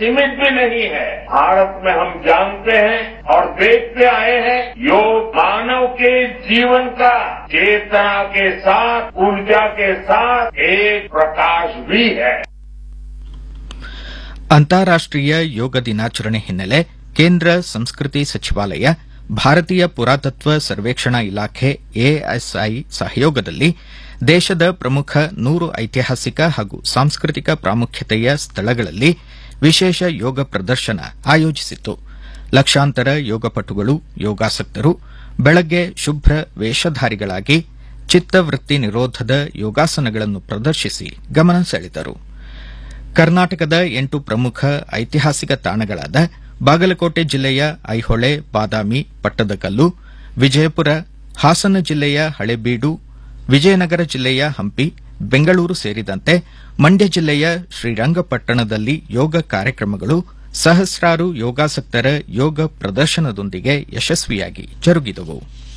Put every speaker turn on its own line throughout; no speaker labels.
सीमित भी नहीं है भारत में हम जानते हैं और देखते आए हैं योग मानव के जीवन का चेतना के साथ ऊर्जा के साथ एक प्रकाश भी है
ಅಂತಾರಾಷ್ಟೀಯ ಯೋಗ ದಿನಾಚರಣೆ ಹಿನ್ನೆಲೆ ಕೇಂದ್ರ ಸಂಸ್ಕೃತಿ ಸಚಿವಾಲಯ ಭಾರತೀಯ ಪುರಾತತ್ವ ಸರ್ವೇಕ್ಷಣಾ ಇಲಾಖೆ ಎಎಸ್ಐ ಸಹಯೋಗದಲ್ಲಿ ದೇಶದ ಪ್ರಮುಖ ನೂರು ಐತಿಹಾಸಿಕ ಹಾಗೂ ಸಾಂಸ್ಕೃತಿಕ ಪ್ರಾಮುಖ್ಯತೆಯ ಸ್ಥಳಗಳಲ್ಲಿ ವಿಶೇಷ ಯೋಗ ಪ್ರದರ್ಶನ ಆಯೋಜಿಸಿತ್ತು ಲಕ್ಷಾಂತರ ಯೋಗಪಟುಗಳು ಯೋಗಾಸಕ್ತರು ಬೆಳಗ್ಗೆ ಶುಭ್ರ ವೇಷಧಾರಿಗಳಾಗಿ ಚಿತ್ತವೃತ್ತಿ ನಿರೋಧದ ಯೋಗಾಸನಗಳನ್ನು ಪ್ರದರ್ಶಿಸಿ ಗಮನ ಸೆಳೆದರು ಕರ್ನಾಟಕದ ಎಂಟು ಪ್ರಮುಖ ಐತಿಹಾಸಿಕ ತಾಣಗಳಾದ ಬಾಗಲಕೋಟೆ ಜಿಲ್ಲೆಯ ಐಹೊಳೆ ಬಾದಾಮಿ ಪಟ್ಟದಕಲ್ಲು ವಿಜಯಪುರ ಹಾಸನ ಜಿಲ್ಲೆಯ ಹಳೆಬೀಡು ವಿಜಯನಗರ ಜಿಲ್ಲೆಯ ಹಂಪಿ ಬೆಂಗಳೂರು ಸೇರಿದಂತೆ ಮಂಡ್ಯ ಜಿಲ್ಲೆಯ ಶ್ರೀರಂಗಪಟ್ಟಣದಲ್ಲಿ ಯೋಗ ಕಾರ್ಯಕ್ರಮಗಳು ಸಹಸ್ರಾರು ಯೋಗಾಸಕ್ತರ ಯೋಗ ಪ್ರದರ್ಶನದೊಂದಿಗೆ ಯಶಸ್ವಿಯಾಗಿ ಜರುಗಿದವು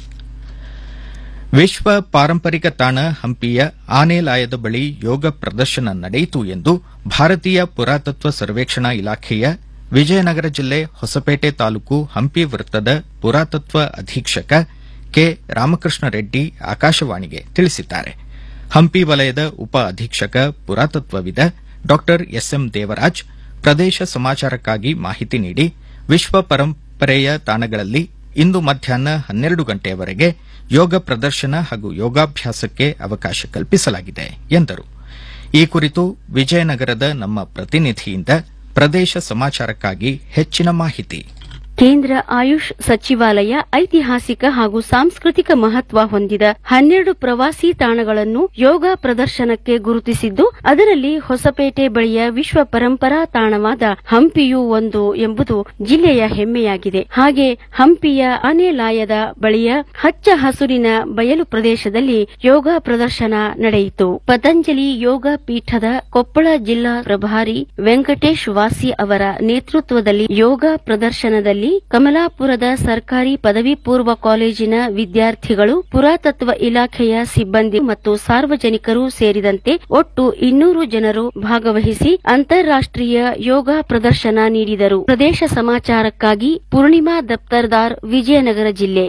ವಿಶ್ವ ಪಾರಂಪರಿಕ ತಾಣ ಹಂಪಿಯ ಆನೆಲಾಯದ ಬಳಿ ಯೋಗ ಪ್ರದರ್ಶನ ನಡೆಯಿತು ಎಂದು ಭಾರತೀಯ ಪುರಾತತ್ವ ಸರ್ವೇಕ್ಷಣಾ ಇಲಾಖೆಯ ವಿಜಯನಗರ ಜಿಲ್ಲೆ ಹೊಸಪೇಟೆ ತಾಲೂಕು ಹಂಪಿ ವೃತ್ತದ ಪುರಾತತ್ವ ಅಧೀಕ್ಷಕ ಕೆ ರಾಮಕೃಷ್ಣ ರೆಡ್ಡಿ ಆಕಾಶವಾಣಿಗೆ ತಿಳಿಸಿದ್ದಾರೆ ಹಂಪಿ ವಲಯದ ಉಪ ಅಧೀಕ್ಷಕ ಪುರಾತತ್ವವಿದ ಡಾ ಎಸ್ಎಂ ದೇವರಾಜ್ ಪ್ರದೇಶ ಸಮಾಚಾರಕ್ಕಾಗಿ ಮಾಹಿತಿ ನೀಡಿ ವಿಶ್ವ ಪರಂಪರೆಯ ತಾಣಗಳಲ್ಲಿ ಇಂದು ಮಧ್ಯಾಹ್ನ ಹನ್ನೆರಡು ಗಂಟೆಯವರೆಗೆ ಯೋಗ ಪ್ರದರ್ಶನ ಹಾಗೂ ಯೋಗಾಭ್ಯಾಸಕ್ಕೆ ಅವಕಾಶ ಕಲ್ಪಿಸಲಾಗಿದೆ ಎಂದರು ಈ ಕುರಿತು ವಿಜಯನಗರದ ನಮ್ಮ ಪ್ರತಿನಿಧಿಯಿಂದ ಪ್ರದೇಶ ಸಮಾಚಾರಕ್ಕಾಗಿ ಹೆಚ್ಚಿನ ಮಾಹಿತಿ
ಕೇಂದ್ರ ಆಯುಷ್ ಸಚಿವಾಲಯ ಐತಿಹಾಸಿಕ ಹಾಗೂ ಸಾಂಸ್ಕೃತಿಕ ಮಹತ್ವ ಹೊಂದಿದ ಹನ್ನೆರಡು ಪ್ರವಾಸಿ ತಾಣಗಳನ್ನು ಯೋಗ ಪ್ರದರ್ಶನಕ್ಕೆ ಗುರುತಿಸಿದ್ದು ಅದರಲ್ಲಿ ಹೊಸಪೇಟೆ ಬಳಿಯ ವಿಶ್ವ ಪರಂಪರಾ ತಾಣವಾದ ಹಂಪಿಯೂ ಒಂದು ಎಂಬುದು ಜಿಲ್ಲೆಯ ಹೆಮ್ಮೆಯಾಗಿದೆ ಹಾಗೆ ಹಂಪಿಯ ಅನೆಲಾಯದ ಬಳಿಯ ಹಚ್ಚ ಹಸುರಿನ ಬಯಲು ಪ್ರದೇಶದಲ್ಲಿ ಯೋಗ ಪ್ರದರ್ಶನ ನಡೆಯಿತು ಪತಂಜಲಿ ಯೋಗ ಪೀಠದ ಕೊಪ್ಪಳ ಜಿಲ್ಲಾ ಪ್ರಭಾರಿ ವೆಂಕಟೇಶ್ ವಾಸಿ ಅವರ ನೇತೃತ್ವದಲ್ಲಿ ಯೋಗ ಪ್ರದರ್ಶನದಲ್ಲಿ ಕಮಲಾಪುರದ ಸರ್ಕಾರಿ ಪದವಿ ಪೂರ್ವ ಕಾಲೇಜಿನ ವಿದ್ಯಾರ್ಥಿಗಳು ಪುರಾತತ್ವ ಇಲಾಖೆಯ ಸಿಬ್ಬಂದಿ ಮತ್ತು ಸಾರ್ವಜನಿಕರು ಸೇರಿದಂತೆ ಒಟ್ಟು ಇನ್ನೂರು ಜನರು ಭಾಗವಹಿಸಿ ಅಂತಾರಾಷ್ಟೀಯ ಯೋಗ ಪ್ರದರ್ಶನ ನೀಡಿದರು ಪ್ರದೇಶ ಸಮಾಚಾರಕ್ಕಾಗಿ ಪೂರ್ಣಿಮಾ ದಫ್ತರ್ದಾರ್ ವಿಜಯನಗರ ಜಿಲ್ಲೆ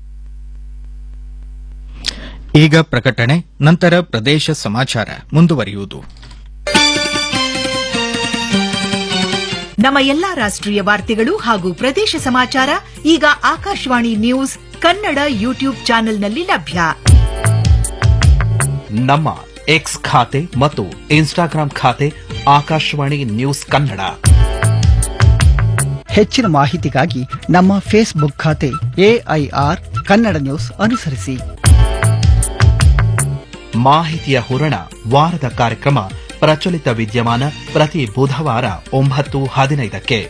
ಈಗ ಪ್ರಕಟಣೆ ನಂತರ ಪ್ರದೇಶ ಸಮಾಚಾರ ಮುಂದುವರಿಯುವುದು
ನಮ್ಮ ಎಲ್ಲಾ ರಾಷ್ಟ್ರೀಯ ವಾರ್ತೆಗಳು ಹಾಗೂ ಪ್ರದೇಶ ಸಮಾಚಾರ ಈಗ ಆಕಾಶವಾಣಿ ನ್ಯೂಸ್ ಕನ್ನಡ ಯೂಟ್ಯೂಬ್ ಚಾನೆಲ್ನಲ್ಲಿ ಲಭ್ಯ
ನಮ್ಮ ಎಕ್ಸ್ ಖಾತೆ ಮತ್ತು ಇನ್ಸ್ಟಾಗ್ರಾಂ ಖಾತೆ ಆಕಾಶವಾಣಿ ನ್ಯೂಸ್ ಕನ್ನಡ
ಹೆಚ್ಚಿನ ಮಾಹಿತಿಗಾಗಿ ನಮ್ಮ ಫೇಸ್ಬುಕ್ ಖಾತೆ ಎಐಆರ್ ಕನ್ನಡ ನ್ಯೂಸ್ ಅನುಸರಿಸಿ
ಮಾಹಿತಿಯ ಹೂರಣ ವಾರದ ಕಾರ್ಯಕ್ರಮ ಪ್ರಚಲಿತ ವಿದ್ಯಮಾನ ಪ್ರತಿ ಬುಧವಾರ ಒಂಬತ್ತು ಹದಿನೈದಕ್ಕೆ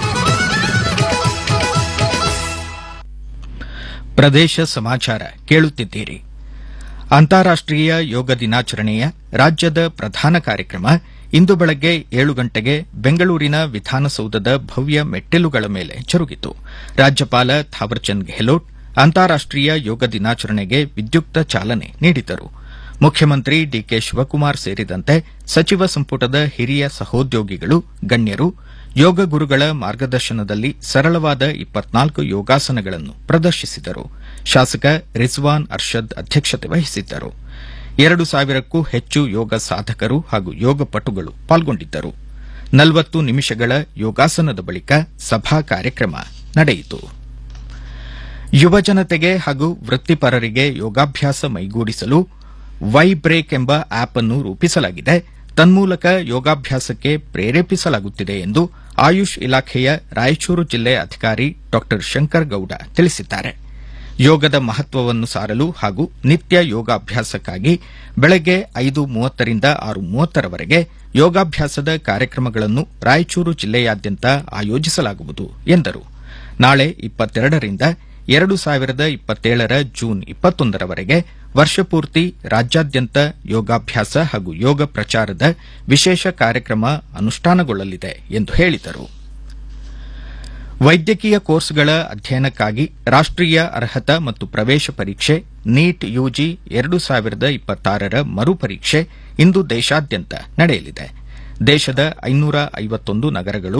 ಪ್ರದೇಶ ಸಮಾಚಾರ ಕೇಳುತ್ತಿದ್ದೀರಿ ಅಂತಾರಾಷ್ಟೀಯ ಯೋಗ ದಿನಾಚರಣೆಯ ರಾಜ್ಯದ ಪ್ರಧಾನ ಕಾರ್ಯಕ್ರಮ ಇಂದು ಬೆಳಗ್ಗೆ ಏಳು ಗಂಟೆಗೆ ಬೆಂಗಳೂರಿನ ವಿಧಾನಸೌಧದ ಭವ್ಯ ಮೆಟ್ಟಿಲುಗಳ ಮೇಲೆ ಜರುಗಿತು ರಾಜ್ಯಪಾಲ ಥಾವರ್ಚಂದ್ ಗೆಹ್ಲೋಟ್ ಅಂತಾರಾಷ್ಟೀಯ ಯೋಗ ದಿನಾಚರಣೆಗೆ ವಿದ್ಯುಕ್ತ ಚಾಲನೆ ನೀಡಿದರು ಮುಖ್ಯಮಂತ್ರಿ ಡಿಕೆ ಶಿವಕುಮಾರ್ ಸೇರಿದಂತೆ ಸಚಿವ ಸಂಪುಟದ ಹಿರಿಯ ಸಹೋದ್ಯೋಗಿಗಳು ಗಣ್ಯರು ಯೋಗ ಗುರುಗಳ ಮಾರ್ಗದರ್ಶನದಲ್ಲಿ ಸರಳವಾದ ಇಪ್ಪತ್ನಾಲ್ಕು ಯೋಗಾಸನಗಳನ್ನು ಪ್ರದರ್ಶಿಸಿದರು ಶಾಸಕ ರಿಜ್ವಾನ್ ಅರ್ಷದ್ ಅಧ್ಯಕ್ಷತೆ ವಹಿಸಿದ್ದರು ಎರಡು ಸಾವಿರಕ್ಕೂ ಹೆಚ್ಚು ಯೋಗ ಸಾಧಕರು ಹಾಗೂ ಯೋಗ ಪಟುಗಳು ಪಾಲ್ಗೊಂಡಿದ್ದರು ನಲವತ್ತು ನಿಮಿಷಗಳ ಯೋಗಾಸನದ ಬಳಿಕ ಸಭಾ ಕಾರ್ಯಕ್ರಮ ನಡೆಯಿತು ಯುವಜನತೆಗೆ ಹಾಗೂ ವೃತ್ತಿಪರರಿಗೆ ಯೋಗಾಭ್ಯಾಸ ಮೈಗೂಡಿಸಲು ವೈ ಬ್ರೇಕ್ ಎಂಬ ಆಪ್ ಅನ್ನು ರೂಪಿಸಲಾಗಿದೆ ತನ್ಮೂಲಕ ಯೋಗಾಭ್ಯಾಸಕ್ಕೆ ಪ್ರೇರೇಪಿಸಲಾಗುತ್ತಿದೆ ಎಂದು ಆಯುಷ್ ಇಲಾಖೆಯ ರಾಯಚೂರು ಜಿಲ್ಲೆ ಅಧಿಕಾರಿ ಡಾ ಶಂಕರ್ ಗೌಡ ತಿಳಿಸಿದ್ದಾರೆ ಯೋಗದ ಮಹತ್ವವನ್ನು ಸಾರಲು ಹಾಗೂ ನಿತ್ಯ ಯೋಗಾಭ್ಯಾಸಕ್ಕಾಗಿ ಬೆಳಗ್ಗೆ ಐದು ಮೂವತ್ತರಿಂದ ಆರು ಮೂವತ್ತರವರೆಗೆ ಯೋಗಾಭ್ಯಾಸದ ಕಾರ್ಯಕ್ರಮಗಳನ್ನು ರಾಯಚೂರು ಜಿಲ್ಲೆಯಾದ್ಯಂತ ಆಯೋಜಿಸಲಾಗುವುದು ಎಂದರು ನಾಳೆ ಇಪ್ಪತ್ತೆರಡರಿಂದ ಎರಡು ಸಾವಿರದ ಇಪ್ಪತ್ತೇಳರ ಜೂನ್ ಇಪ್ಪತ್ತೊಂದರವರೆಗೆ ವರ್ಷಪೂರ್ತಿ ರಾಜ್ಯಾದ್ಯಂತ ಯೋಗಾಭ್ಯಾಸ ಹಾಗೂ ಯೋಗ ಪ್ರಚಾರದ ವಿಶೇಷ ಕಾರ್ಯಕ್ರಮ ಅನುಷ್ಠಾನಗೊಳ್ಳಲಿದೆ ಎಂದು ಹೇಳಿದರು ವೈದ್ಯಕೀಯ ಕೋರ್ಸ್ಗಳ ಅಧ್ಯಯನಕ್ಕಾಗಿ ರಾಷ್ಟೀಯ ಅರ್ಹತಾ ಮತ್ತು ಪ್ರವೇಶ ಪರೀಕ್ಷೆ ನೀಟ್ ಯುಜಿ ಎರಡು ಸಾವಿರದ ಇಪ್ಪತ್ತಾರರ ಮರುಪರೀಕ್ಷೆ ಇಂದು ದೇಶಾದ್ಯಂತ ನಡೆಯಲಿದೆ ದೇಶದ ಐನೂರ ಐವತ್ತೊಂದು ನಗರಗಳು